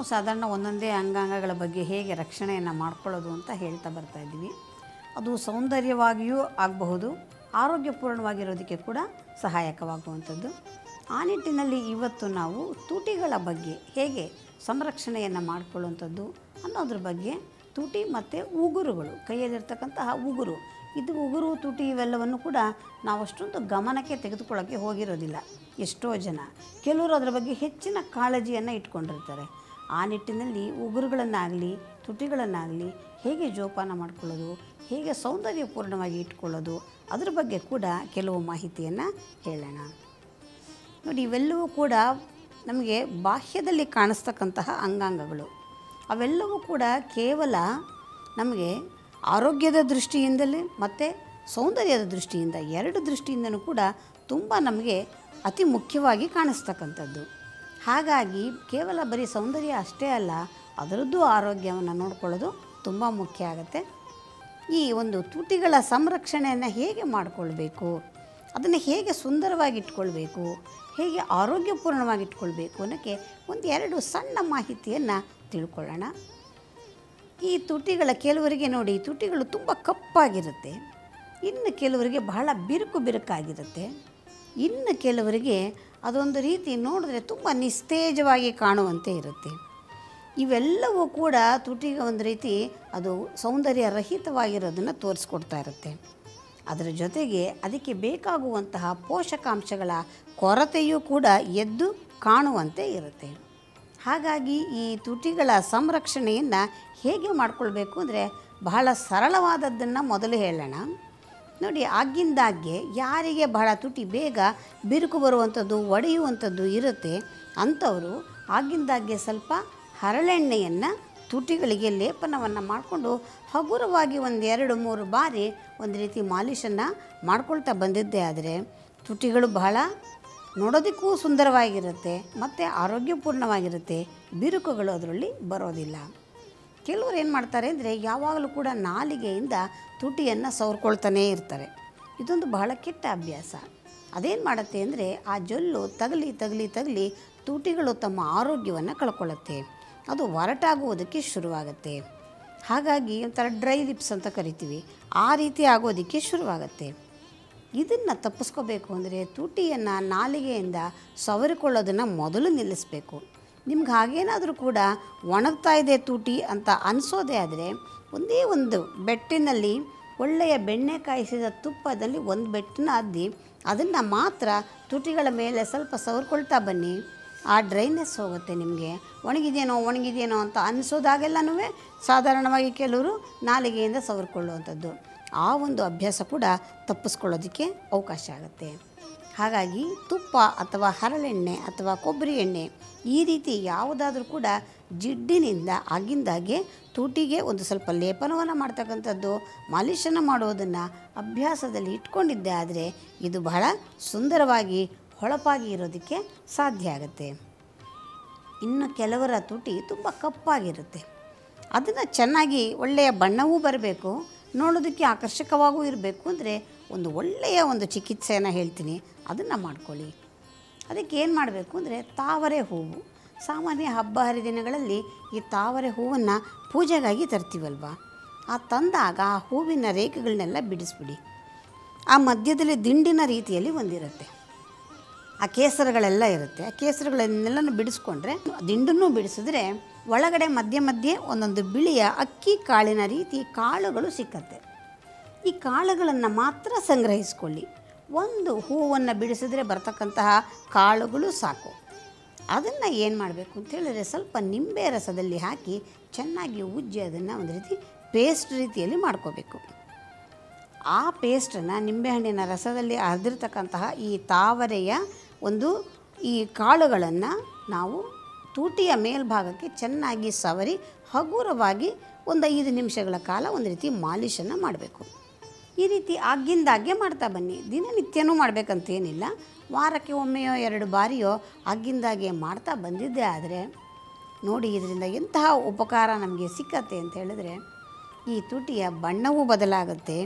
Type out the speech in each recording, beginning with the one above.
ಸಾಧಾರಣ ಒಂದೊಂದೇ ಅಂಗಾಂಗಗಳ ಬಗ್ಗೆ ಹೇಗೆ ರಕ್ಷಣೆಯನ್ನು ಮಾಡ್ಕೊಳ್ಳೋದು ಅಂತ ಹೇಳ್ತಾ ಬರ್ತಾ ಇದ್ದೀವಿ ಅದು ಸೌಂದರ್ಯವಾಗಿಯೂ ಆಗಬಹುದು ಆರೋಗ್ಯಪೂರ್ಣವಾಗಿರೋದಕ್ಕೆ ಕೂಡ ಸಹಾಯಕವಾಗುವಂಥದ್ದು ಆ ನಿಟ್ಟಿನಲ್ಲಿ ಇವತ್ತು ನಾವು ತುಟಿಗಳ ಬಗ್ಗೆ ಹೇಗೆ ಸಂರಕ್ಷಣೆಯನ್ನು ಮಾಡಿಕೊಳ್ಳುವಂಥದ್ದು ಅನ್ನೋದ್ರ ಬಗ್ಗೆ ತುಟಿ ಮತ್ತು ಉಗುರುಗಳು ಕೈಯಲ್ಲಿರ್ತಕ್ಕಂತಹ ಉಗುರು ಇದು ಉಗುರು ತುಟಿ ಇವೆಲ್ಲವನ್ನು ಕೂಡ ನಾವು ಅಷ್ಟೊಂದು ಗಮನಕ್ಕೆ ತೆಗೆದುಕೊಳ್ಳೋಕ್ಕೆ ಹೋಗಿರೋದಿಲ್ಲ ಎಷ್ಟೋ ಜನ ಕೆಲವರು ಅದರ ಬಗ್ಗೆ ಹೆಚ್ಚಿನ ಕಾಳಜಿಯನ್ನು ಇಟ್ಕೊಂಡಿರ್ತಾರೆ ಆ ನಿಟ್ಟಿನಲ್ಲಿ ಉಗುರುಗಳನ್ನಾಗಲಿ ತುಟಿಗಳನ್ನಾಗಲಿ ಹೇಗೆ ಜೋಪಾನ ಮಾಡ್ಕೊಳ್ಳೋದು ಹೇಗೆ ಸೌಂದರ್ಯಪೂರ್ಣವಾಗಿ ಇಟ್ಕೊಳ್ಳೋದು ಅದ್ರ ಬಗ್ಗೆ ಕೂಡ ಕೆಲವು ಮಾಹಿತಿಯನ್ನು ಹೇಳೋಣ ನೋಡಿ ಇವೆಲ್ಲವೂ ಕೂಡ ನಮಗೆ ಬಾಹ್ಯದಲ್ಲಿ ಕಾಣಿಸ್ತಕ್ಕಂತಹ ಅಂಗಾಂಗಗಳು ಅವೆಲ್ಲವೂ ಕೂಡ ಕೇವಲ ನಮಗೆ ಆರೋಗ್ಯದ ದೃಷ್ಟಿಯಿಂದಲೇ ಮತ್ತು ಸೌಂದರ್ಯದ ದೃಷ್ಟಿಯಿಂದ ಎರಡು ದೃಷ್ಟಿಯಿಂದನೂ ಕೂಡ ತುಂಬ ನಮಗೆ ಅತಿ ಮುಖ್ಯವಾಗಿ ಕಾಣಿಸ್ತಕ್ಕಂಥದ್ದು ಹಾಗಾಗಿ ಕೇವಲ ಬರೀ ಸೌಂದರ್ಯ ಅಷ್ಟೇ ಅಲ್ಲ ಅದರದ್ದು ಆರೋಗ್ಯವನ್ನು ನೋಡ್ಕೊಳ್ಳೋದು ತುಂಬ ಮುಖ್ಯ ಆಗುತ್ತೆ ಈ ಒಂದು ತುಟಿಗಳ ಸಂರಕ್ಷಣೆಯನ್ನು ಹೇಗೆ ಮಾಡಿಕೊಳ್ಬೇಕು ಅದನ್ನು ಹೇಗೆ ಸುಂದರವಾಗಿ ಇಟ್ಕೊಳ್ಬೇಕು ಹೇಗೆ ಆರೋಗ್ಯಪೂರ್ಣವಾಗಿ ಇಟ್ಕೊಳ್ಬೇಕು ಅನ್ನೋಕ್ಕೆ ಒಂದು ಎರಡು ಸಣ್ಣ ಮಾಹಿತಿಯನ್ನು ತಿಳ್ಕೊಳ್ಳೋಣ ಈ ತುಟಿಗಳ ಕೆಲವರಿಗೆ ನೋಡಿ ತುಟಿಗಳು ತುಂಬ ಕಪ್ಪಾಗಿರುತ್ತೆ ಇನ್ನು ಕೆಲವರಿಗೆ ಬಹಳ ಬಿರುಕು ಬಿರುಕಾಗಿರುತ್ತೆ ಇನ್ನು ಕೆಲವರಿಗೆ ಅದೊಂದು ರೀತಿ ನೋಡಿದ್ರೆ ತುಂಬ ನಿಸ್ತೇಜವಾಗಿ ಕಾಣುವಂತೆ ಇರುತ್ತೆ ಇವೆಲ್ಲವೂ ಕೂಡ ತುಟಿಗೆ ಒಂದು ರೀತಿ ಅದು ಸೌಂದರ್ಯ ರಹಿತವಾಗಿರೋದನ್ನು ತೋರಿಸ್ಕೊಡ್ತಾ ಇರುತ್ತೆ ಅದರ ಜೊತೆಗೆ ಅದಕ್ಕೆ ಬೇಕಾಗುವಂತಹ ಪೋಷಕಾಂಶಗಳ ಕೊರತೆಯೂ ಕೂಡ ಎದ್ದು ಕಾಣುವಂತೆ ಇರುತ್ತೆ ಹಾಗಾಗಿ ಈ ತುಟಿಗಳ ಸಂರಕ್ಷಣೆಯನ್ನು ಹೇಗೆ ಮಾಡಿಕೊಳ್ಬೇಕು ಅಂದರೆ ಬಹಳ ಸರಳವಾದದ್ದನ್ನು ಮೊದಲು ಹೇಳೋಣ ನೋಡಿ ಆಗಿಂದಾಗ್ಗೆ ಯಾರಿಗೆ ಬಹಳ ತುಟಿ ಬೇಗ ಬಿರುಕು ಬರುವಂಥದ್ದು ಒಡೆಯುವಂಥದ್ದು ಇರುತ್ತೆ ಅಂಥವರು ಆಗಿಂದಾಗ್ಗೆ ಸ್ವಲ್ಪ ಹರಳೆಣ್ಣೆಯನ್ನು ತುಟಿಗಳಿಗೆ ಲೇಪನವನ್ನು ಮಾಡಿಕೊಂಡು ಹಗುರವಾಗಿ ಒಂದು ಎರಡು ಮೂರು ಬಾರಿ ಒಂದು ರೀತಿ ಮಾಲಿಷನ್ನು ಮಾಡ್ಕೊಳ್ತಾ ಬಂದಿದ್ದೇ ಆದರೆ ತುಟಿಗಳು ಬಹಳ ನೋಡೋದಕ್ಕೂ ಸುಂದರವಾಗಿರುತ್ತೆ ಮತ್ತು ಆರೋಗ್ಯಪೂರ್ಣವಾಗಿರುತ್ತೆ ಬಿರುಕುಗಳು ಅದರಲ್ಲಿ ಬರೋದಿಲ್ಲ ಕೆಲವರು ಏನು ಮಾಡ್ತಾರೆ ಅಂದರೆ ಯಾವಾಗಲೂ ಕೂಡ ನಾಲಿಗೆಯಿಂದ ತುಟಿಯನ್ನು ಸವರ್ಕೊಳ್ತಾನೇ ಇರ್ತಾರೆ ಇದೊಂದು ಬಹಳ ಕೆಟ್ಟ ಅಭ್ಯಾಸ ಅದೇನು ಮಾಡುತ್ತೆ ಅಂದರೆ ಆ ಜೊಲ್ಲು ತಗಲಿ ತಗಲಿ ತಗಲಿ ತುಟಿಗಳು ತಮ್ಮ ಆರೋಗ್ಯವನ್ನು ಕಳ್ಕೊಳ್ಳುತ್ತೆ ಅದು ಒರಟಾಗುವುದಕ್ಕೆ ಶುರುವಾಗುತ್ತೆ ಹಾಗಾಗಿ ಒಂಥರ ಡ್ರೈ ಲಿಪ್ಸ್ ಅಂತ ಕರಿತೀವಿ ಆ ರೀತಿ ಆಗೋದಕ್ಕೆ ಶುರುವಾಗುತ್ತೆ ಇದನ್ನು ತಪ್ಪಿಸ್ಕೋಬೇಕು ಅಂದರೆ ತುಟಿಯನ್ನು ನಾಲಿಗೆಯಿಂದ ಸವರಿಕೊಳ್ಳೋದನ್ನು ಮೊದಲು ನಿಲ್ಲಿಸಬೇಕು ನಿಮ್ಗೆ ಹಾಗೇನಾದರೂ ಕೂಡ ಒಣಗ್ತಾ ಇದೆ ತುಟಿ ಅಂತ ಅನಿಸೋದೇ ಆದರೆ ಒಂದೇ ಒಂದು ಬೆಟ್ಟಿನಲ್ಲಿ ಒಳ್ಳೆಯ ಬೆಣ್ಣೆ ಕಾಯಿಸಿದ ತುಪ್ಪದಲ್ಲಿ ಒಂದು ಬೆಟ್ಟನ್ನ ಅದ್ದಿ ಅದನ್ನು ಮಾತ್ರ ತುಟಿಗಳ ಮೇಲೆ ಸ್ವಲ್ಪ ಸವರ್ಕೊಳ್ತಾ ಬನ್ನಿ ಆ ಡ್ರೈನೆಸ್ ಹೋಗುತ್ತೆ ನಿಮಗೆ ಒಣಗಿದೆಯೇನೋ ಒಣಗಿದೆಯೇನೋ ಅಂತ ಅನಿಸೋದಾಗೆಲ್ಲನೂ ಸಾಧಾರಣವಾಗಿ ಕೆಲವರು ನಾಲಿಗೆಯಿಂದ ಸವರ್ಕೊಳ್ಳುವಂಥದ್ದು ಆ ಒಂದು ಅಭ್ಯಾಸ ಕೂಡ ತಪ್ಪಿಸ್ಕೊಳ್ಳೋದಕ್ಕೆ ಅವಕಾಶ ಆಗುತ್ತೆ ಹಾಗಾಗಿ ತುಪ್ಪ ಅಥವಾ ಹರಳೆಣ್ಣೆ ಅಥವಾ ಕೊಬ್ಬರಿ ಎಣ್ಣೆ ಈ ರೀತಿ ಯಾವುದಾದ್ರೂ ಕೂಡ ಜಿಡ್ಡಿನಿಂದ ಆಗಿಂದಾಗೆ ತುಟಿಗೆ ಒಂದು ಸ್ವಲ್ಪ ಲೇಪನವನ್ನು ಮಾಡ್ತಕ್ಕಂಥದ್ದು ಮಾಲಿಷನ್ನು ಮಾಡುವುದನ್ನು ಅಭ್ಯಾಸದಲ್ಲಿ ಇಟ್ಕೊಂಡಿದ್ದೆ ಆದರೆ ಇದು ಬಹಳ ಸುಂದರವಾಗಿ ಹೊಳಪಾಗಿ ಇರೋದಕ್ಕೆ ಸಾಧ್ಯ ಆಗುತ್ತೆ ಇನ್ನು ಕೆಲವರ ತುಟಿ ತುಂಬ ಕಪ್ಪಾಗಿರುತ್ತೆ ಅದನ್ನು ಚೆನ್ನಾಗಿ ಒಳ್ಳೆಯ ಬಣ್ಣವೂ ಬರಬೇಕು ನೋಡೋದಕ್ಕೆ ಆಕರ್ಷಕವಾಗೂ ಇರಬೇಕು ಅಂದರೆ ಒಂದು ಒಳ್ಳೆಯ ಒಂದು ಚಿಕಿತ್ಸೆಯನ್ನು ಹೇಳ್ತೀನಿ ಅದನ್ನು ಮಾಡ್ಕೊಳ್ಳಿ ಅದಕ್ಕೆ ಏನು ಮಾಡಬೇಕು ಅಂದರೆ ತಾವರೆ ಹೂವು ಸಾಮಾನ್ಯ ಹಬ್ಬ ಹರಿದಿನಗಳಲ್ಲಿ ಈ ತಾವರೆ ಹೂವನ್ನು ಪೂಜೆಗಾಗಿ ತರ್ತೀವಲ್ವ ಆ ತಂದಾಗ ಆ ಹೂವಿನ ರೇಖೆಗಳನ್ನೆಲ್ಲ ಬಿಡಿಸ್ಬಿಡಿ ಆ ಮಧ್ಯದಲ್ಲಿ ದಿಂಡಿನ ರೀತಿಯಲ್ಲಿ ಒಂದಿರುತ್ತೆ ಆ ಕೇಸರಗಳೆಲ್ಲ ಇರುತ್ತೆ ಆ ಕೇಸರಗಳನ್ನೆಲ್ಲನೂ ಬಿಡಿಸ್ಕೊಂಡ್ರೆ ದಿಂಡನ್ನು ಬಿಡಿಸಿದ್ರೆ ಒಳಗಡೆ ಮಧ್ಯೆ ಮಧ್ಯೆ ಒಂದೊಂದು ಬಿಳಿಯ ಅಕ್ಕಿ ಕಾಳಿನ ರೀತಿ ಕಾಳುಗಳು ಸಿಕ್ಕತ್ತೆ ಈ ಕಾಳುಗಳನ್ನು ಮಾತ್ರ ಸಂಗ್ರಹಿಸ್ಕೊಳ್ಳಿ ಒಂದು ಹೂವನ್ನು ಬಿಡಿಸಿದ್ರೆ ಬರ್ತಕ್ಕಂತಹ ಕಾಳುಗಳು ಸಾಕು ಅದನ್ನು ಏನು ಮಾಡಬೇಕು ಅಂತ ಹೇಳಿದ್ರೆ ಸ್ವಲ್ಪ ನಿಂಬೆ ರಸದಲ್ಲಿ ಹಾಕಿ ಚೆನ್ನಾಗಿ ಉಜ್ಜಿ ಅದನ್ನು ಒಂದು ರೀತಿ ಪೇಸ್ಟ್ ರೀತಿಯಲ್ಲಿ ಮಾಡ್ಕೋಬೇಕು ಆ ಪೇಸ್ಟನ್ನು ನಿಂಬೆಹಣ್ಣಿನ ರಸದಲ್ಲಿ ಅರ್ದಿರ್ತಕ್ಕಂತಹ ಈ ತಾವರೆಯ ಒಂದು ಈ ಕಾಳುಗಳನ್ನು ನಾವು ತೂಟಿಯ ಮೇಲ್ಭಾಗಕ್ಕೆ ಚೆನ್ನಾಗಿ ಸವರಿ ಹಗುರವಾಗಿ ಒಂದು ಐದು ನಿಮಿಷಗಳ ಕಾಲ ಒಂದು ರೀತಿ ಮಾಲಿಷನ್ನು ಮಾಡಬೇಕು ಈ ರೀತಿ ಆಗಿಂದಾಗೆ ಮಾಡ್ತಾ ಬನ್ನಿ ದಿನನಿತ್ಯನೂ ಮಾಡಬೇಕಂತೇನಿಲ್ಲ ವಾರಕ್ಕೆ ಒಮ್ಮೆಯೋ ಎರಡು ಬಾರಿಯೋ ಆಗಿಂದಾಗೆ ಮಾಡ್ತಾ ಬಂದಿದ್ದೇ ಆದರೆ ನೋಡಿ ಇದರಿಂದ ಎಂತಹ ಉಪಕಾರ ನಮಗೆ ಸಿಕ್ಕತ್ತೆ ಅಂತ ಹೇಳಿದ್ರೆ ಈ ತುಟಿಯ ಬಣ್ಣವೂ ಬದಲಾಗುತ್ತೆ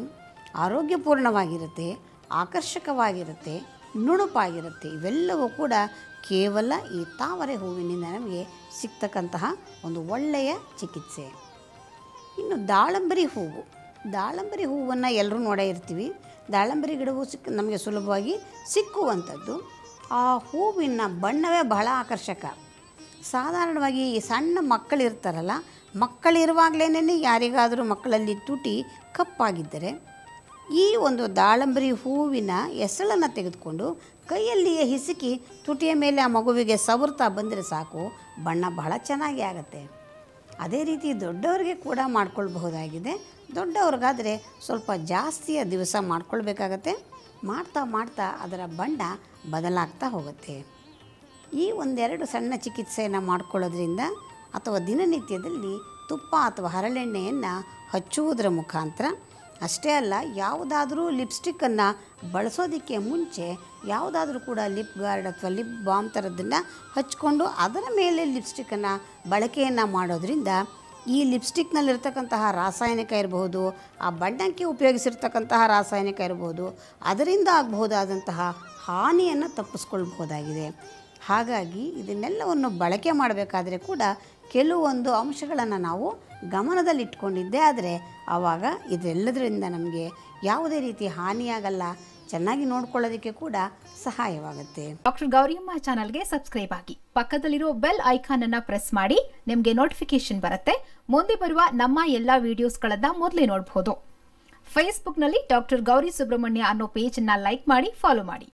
ಆರೋಗ್ಯಪೂರ್ಣವಾಗಿರುತ್ತೆ ಆಕರ್ಷಕವಾಗಿರುತ್ತೆ ನುಣುಪಾಗಿರುತ್ತೆ ಇವೆಲ್ಲವೂ ಕೂಡ ಕೇವಲ ಈ ತಾವರೆ ಹೂವಿನಿಂದ ನಮಗೆ ಸಿಗ್ತಕ್ಕಂತಹ ಒಂದು ಒಳ್ಳೆಯ ಚಿಕಿತ್ಸೆ ಇನ್ನು ದಾಳಂಬರಿ ಹೂವು ದಾಳಂಬರಿ ಹೂವನ್ನು ಎಲ್ಲರೂ ನೋಡೇ ಇರ್ತೀವಿ ದಾಳಂಬರಿ ಗಿಡವು ಸಿಕ್ ನಮಗೆ ಸುಲಭವಾಗಿ ಸಿಕ್ಕುವಂಥದ್ದು ಆ ಹೂವಿನ ಬಣ್ಣವೇ ಬಹಳ ಆಕರ್ಷಕ ಸಾಧಾರಣವಾಗಿ ಈ ಸಣ್ಣ ಮಕ್ಕಳಿರ್ತಾರಲ್ಲ ಮಕ್ಕಳಿರುವಾಗಲೇ ಯಾರಿಗಾದರೂ ಮಕ್ಕಳಲ್ಲಿ ತುಟಿ ಕಪ್ಪಾಗಿದ್ದರೆ ಈ ಒಂದು ದಾಳಂಬರಿ ಹೂವಿನ ಎಸಳನ್ನು ತೆಗೆದುಕೊಂಡು ಕೈಯಲ್ಲಿಯೇ ಹಿಸುಕಿ ತುಟಿಯ ಮೇಲೆ ಆ ಮಗುವಿಗೆ ಸವರ್ತಾ ಬಂದರೆ ಸಾಕು ಬಣ್ಣ ಬಹಳ ಚೆನ್ನಾಗಿ ಆಗುತ್ತೆ ಅದೇ ರೀತಿ ದೊಡ್ಡವರಿಗೆ ಕೂಡ ಮಾಡ್ಕೊಳ್ಬಹುದಾಗಿದೆ ದೊಡ್ಡವ್ರಿಗಾದರೆ ಸ್ವಲ್ಪ ಜಾಸ್ತಿಯ ದಿವಸ ಮಾಡ್ಕೊಳ್ಬೇಕಾಗತ್ತೆ ಮಾಡ್ತಾ ಮಾಡ್ತಾ ಅದರ ಬಣ್ಣ ಬದಲಾಗ್ತಾ ಹೋಗುತ್ತೆ ಈ ಒಂದೆರಡು ಸಣ್ಣ ಚಿಕಿತ್ಸೆಯನ್ನು ಮಾಡ್ಕೊಳ್ಳೋದ್ರಿಂದ ಅಥವಾ ದಿನನಿತ್ಯದಲ್ಲಿ ತುಪ್ಪ ಅಥವಾ ಹರಳೆಣ್ಣೆಯನ್ನು ಹಚ್ಚುವುದರ ಮುಖಾಂತರ ಅಷ್ಟೇ ಅಲ್ಲ ಯಾವುದಾದ್ರೂ ಲಿಪ್ಸ್ಟಿಕ್ಕನ್ನು ಬಳಸೋದಕ್ಕೆ ಮುಂಚೆ ಯಾವುದಾದ್ರೂ ಕೂಡ ಲಿಪ್ ಗಾರ್ಡ್ ಅಥವಾ ಲಿಪ್ ಬಾಮ್ ಥರದ್ದನ್ನು ಹಚ್ಕೊಂಡು ಅದರ ಮೇಲೆ ಲಿಪ್ಸ್ಟಿಕ್ಕನ್ನು ಬಳಕೆಯನ್ನು ಮಾಡೋದ್ರಿಂದ ಈ ಲಿಪ್ಸ್ಟಿಕ್ನಲ್ಲಿರ್ತಕ್ಕಂತಹ ರಾಸಾಯನಿಕ ಇರಬಹುದು ಆ ಬಣ್ಣಕ್ಕೆ ಉಪಯೋಗಿಸಿರ್ತಕ್ಕಂತಹ ರಾಸಾಯನಿಕ ಇರಬಹುದು ಅದರಿಂದ ಆಗಬಹುದಾದಂತಹ ಹಾನಿಯನ್ನು ತಪ್ಪಿಸ್ಕೊಳ್ಬಹುದಾಗಿದೆ ಹಾಗಾಗಿ ಇದನ್ನೆಲ್ಲವನ್ನು ಬಳಕೆ ಮಾಡಬೇಕಾದ್ರೆ ಕೂಡ ಕೆಲವೊಂದು ಅಂಶಗಳನ್ನು ನಾವು ಗಮನದಲ್ಲಿಟ್ಕೊಂಡಿದ್ದೇ ಆದರೆ ಆವಾಗ ಇದೆಲ್ಲದರಿಂದ ನಮಗೆ ಯಾವುದೇ ರೀತಿ ಹಾನಿಯಾಗಲ್ಲ ಚೆನ್ನಾಗಿ ನೋಡ್ಕೊಳ್ಳೋದಕ್ಕೆ ಕೂಡ ಸಹಾಯವಾಗುತ್ತೆ ಡಾಕ್ಟರ್ ಗೌರಿಯಮ್ಮ ಚಾನಲ್ಗೆ ಸಬ್ಸ್ಕ್ರೈಬ್ ಆಗಿ ಪಕ್ಕದಲ್ಲಿರೋ ಬೆಲ್ ಐಕಾನ್ ಅನ್ನ ಪ್ರೆಸ್ ಮಾಡಿ ನಿಮಗೆ ನೋಟಿಫಿಕೇಶನ್ ಬರುತ್ತೆ ಮುಂದೆ ಬರುವ ನಮ್ಮ ಎಲ್ಲಾ ವಿಡಿಯೋಸ್ಗಳನ್ನ ಮೊದಲೇ ನೋಡಬಹುದು ಫೇಸ್ಬುಕ್ನಲ್ಲಿ ಡಾಕ್ಟರ್ ಗೌರಿ ಸುಬ್ರಹ್ಮಣ್ಯ ಅನ್ನೋ ಪೇಜ್ ಅನ್ನ ಲೈಕ್ ಮಾಡಿ ಫಾಲೋ ಮಾಡಿ